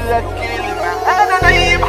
لك كلمة انا نايم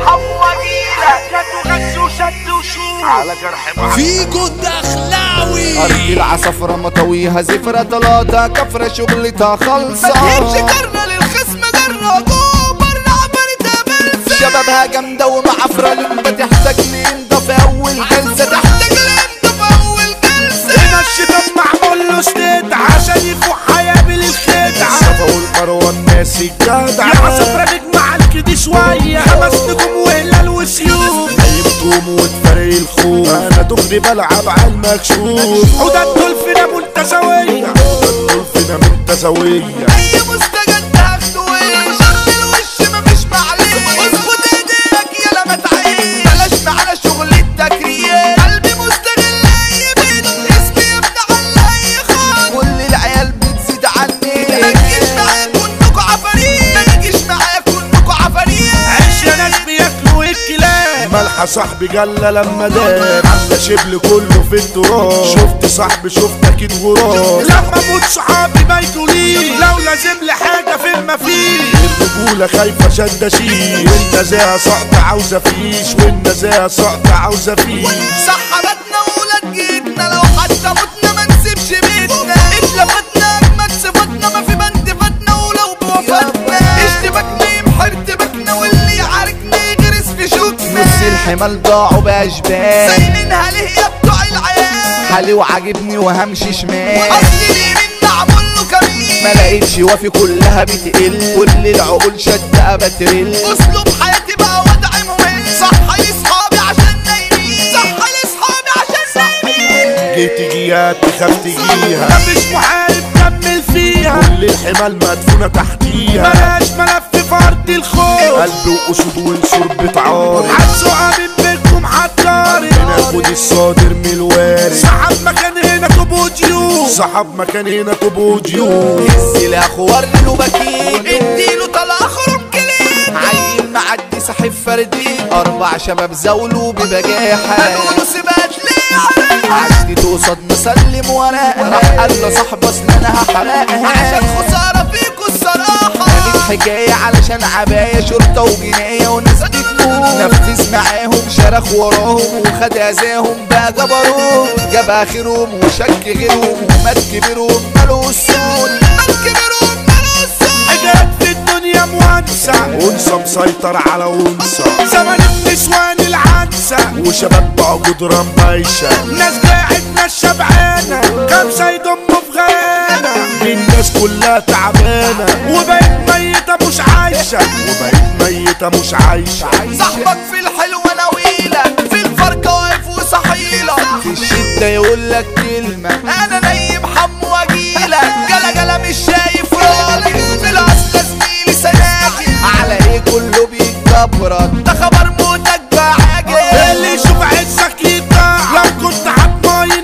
حواجيلك جت وغش وشد وشوف على جرح بعض فيجو الدخلاوي أرض العصفرة مطويها زفرة طلاتها كفرة شغلتها ما خلصة تجيبش كرة للخصم جرة جوه برا عملتها بلسة شبابها جامدة ومعفرة لما تحتاج لإمضة في أول جلسة تحت تحتاج الامضة في أول جلسة هنا الشباب معمول له ستيت عشان يفوق هيقابل الخدعة الصفا والمروة الناس الجدعة يا عصفرة نجمع الكدي شوية خمس نجوم وهلال وسيوف نجوم وتفرق الخوف انا دغري بلعب على المكشوف حدى الدولفينة منتزوية حدى الدولفينة منتزوية أي مستجد هاخده وش شرط الوش مفيش معلش اظبط ايديك يلا ما تعيش بلاش معانا شغل التكريم قلبي مستغل أي بيت اسمي يبدأ على أي خط كل العيال بتزيد عني ما تجيش معايا كنكوا عفاريت ما تجيش معايا كنكوا عفاريت عيش يا ناس بياكلوا الكلاب ملحة صاحبي جلة لما داب عاملة شبل كله في التراب شفت صاحبي شفت اكيد غراب لما اموت صحابي ما يجوليش لو لازم لي حاجة في المفيش الرجولة خايفة شدة شيش والنزاهة سقط عاوزة فيش والنزاهة سقط عاوزة فيش صحبتنا وولاد جيتنا لو حتى متنا ما نسيبش بيتنا اتلفتنا اجمد صفاتنا ما في بند فاتنا ولو بوفاتنا اشتبكنا يمحى ارتبكنا واللي يعاركنا يغرس في شوكنا نص الحمال ضاعوا بأشبال سايلينها ليه يا بتوع العيال حالي وعاجبني وهمشي شمال اصل اليمين معمول له كمين ما لقيتش وافي كلها بتقل كل العقول شدة بترل اسلوب حياتي بقى وضع ممل صح لاصحابي عشان نايمين صح لاصحابي عشان نايمين جيت تجيها تخاف تجيها مفيش محارب كمل فيها كل الحمال مدفونة تحتيها ملاش ملف في ارض الخوف قلب واسود ونسور بتعارض هتسوقها من بينكم حتاري بناخد الصادر من الوارد صحاب مكان هنا كوبوديو صحاب مكان هنا كوبوديو هز الاخوار له بكين اديله طلع خرم كليب عيل معدي صاحب فردين اربع شباب زولوا ببجاحة هنقوله سبات ليه عليها عشت توصد مسلم ورقها راح قال له صاحب اصل انا هحرقها عشان خسارة فيكوا الصراحة حكاية علشان عباية شرطة وجناية وناس بتموت نفذ معاهم شرخ وراهم وخد اذاهم بقى جبروهم جاب اخرهم وشك غيرهم ومات كبيرهم ماله السود كبروا ملوسة حاجات في الدنيا موانسة انثى مسيطر على انثى زمن النسوان العنسة وشباب بقى جدران بايشة ناس باعت ناس شبعانة خمسة يضموا في غيانة الناس كلها تعبانة وبقت ميتة مش عايشة وبقت ميتة مش عايشة صاحبك في الحلوة نويلة في الفرقة واقف وصحيلة في الشدة يقول لك كلمة انا نايم حم واجيلك جلا جلا مش شايف راجل في الاصل زميلي سناجل على ايه كله بيتكبرك ده خبر موتك بعاجل اللي يشوف عزك يطاع لو كنت حباين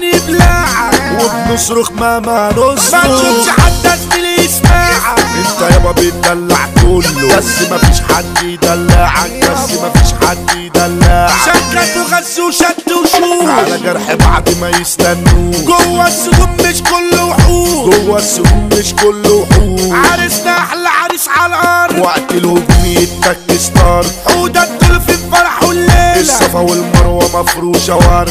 يبلعك وبنصرخ ما ما نصرخ ما تشوفش حد زميلي يسمعك انت يابا بتدلع كله بس مفيش حد يدلعك بس مفيش حد يدلعك شكت وغز وشد وشوش على جرح بعد ما يستنوك جوه السجون مش كله وحوش جوه السجون مش كله وحوش عرسنا احلى عريس على الارض وقت الهجوم يتك ستار حودة الدولفين فرح الليلة الصفا والمروة مفروشة ورد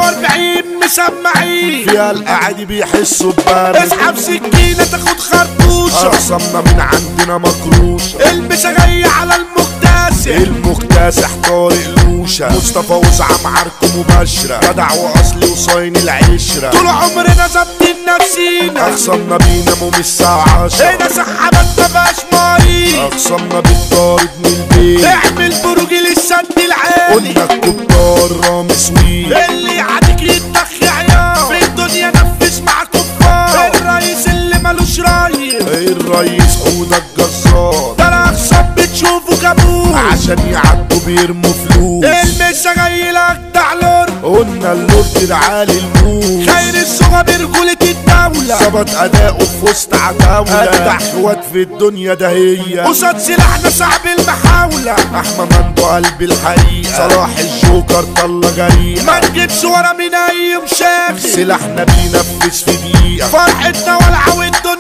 45 مسمعين فيها القاعد بيحسوا ببرد اسحب سكينة تاخد خرطوشة اقسمنا من عندنا مكروشة المشغية على المكتاسح المكتاسح طارق لوشة مصطفى وسعى معاركه مباشرة جدع واصلي وصاين العشرة طول عمرنا ظابطين نفسينا اقسمنا بيناموا من الساعة 10 هنا سحبت مبقاش ماي اقسمنا بالطارد من البيت اعمل بروج للسد العالي قلنا الكبار رامي سويل اللي يعديك يتخ يا عيال في الدنيا نفذ مع كفار الرئيس اللي ملوش رايس الرئيس حوده الجزار ده الاخصام بتشوفه كابوس عشان يعدوا بيرموا فلوس المسا جاي لك تعلر قلنا اللورد العالي الموت خير الصغى برجولة الدولة ظبط أداؤه في وسط عتاولة أجدع اخوات في الدنيا ده هي قصاد سلاحنا صعب المحاولة أحمى مندو قلب الحقيقة صلاح الجوكر طلة جريئة ما تجيبش ورا من أي مشاكل سلاحنا بينفذ في دقيقة فرحتنا والعة والدنيا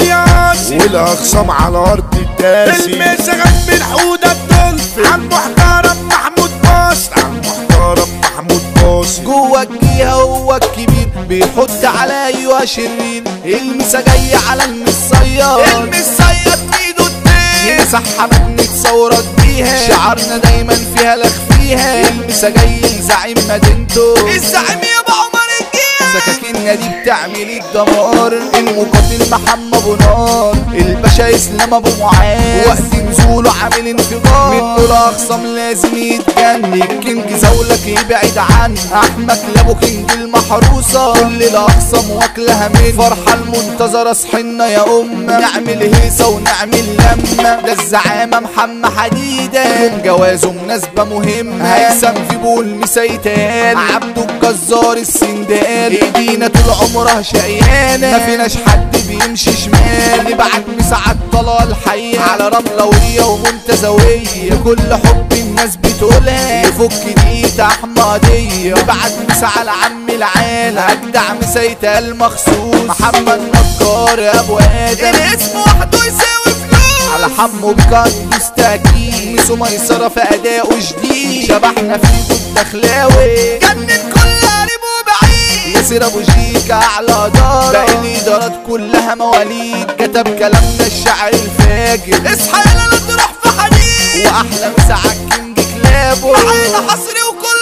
القاسي والاخصام على ارض الداسي المسغن من حودة الدولفين على المحترم محمود باص على المحترم محمود باص جوه الجهة هو الكبير بيحط على ايوه شرير المسا جاي على المصياد المصيد ايده التاني مسحة ما بنتصورات بيها شعارنا دايما فيها لخ فيها المسا جاي لزعيم مدينته الزعيم يابا عمر الجيل سكاكيننا دي بتعمل الدمار المقاتل محمد ابو نار الباشا اسلام ابو معاذ وقت نزوله عامل انفجار منه الاخصام لازم يتجن الكينج زولك يبعد عنه احمد لابو كينج المحروسه كل الاخصام واكلها من فرحه المنتظره صحنا يا امه نعمل هيصه ونعمل لمه ده الزعامه محمد حديده يوم جوازه مناسبه مهمه هيثم في بول مسيتان عبده الجزار السندال ايدينا طول عمرها شقيانه ما فيناش حد بيمشي شمال نبعت مساعد طلال الحية على رملوية ومنتزوية كل حب الناس بتقولها يفك دقيقة احمدية نبعت مسا على عم العالم اجدع مسيتها المخصوص محمد نجار ابو ادم الاسم وحده يساوي فلوس على حمو بقدس تأكيد ميسو ميسرة في أداؤه جديد شبحنا فيه الدخلاوي جنن كل قريب وبعيد ياسر ابو شيك اعلى دار باقي الادارات كلها مواليد كتب كلامنا الشعر الفاجر اصحى يلا لا تروح في حديد واحلى مسا عالكينج كلابه معانا حصري وكل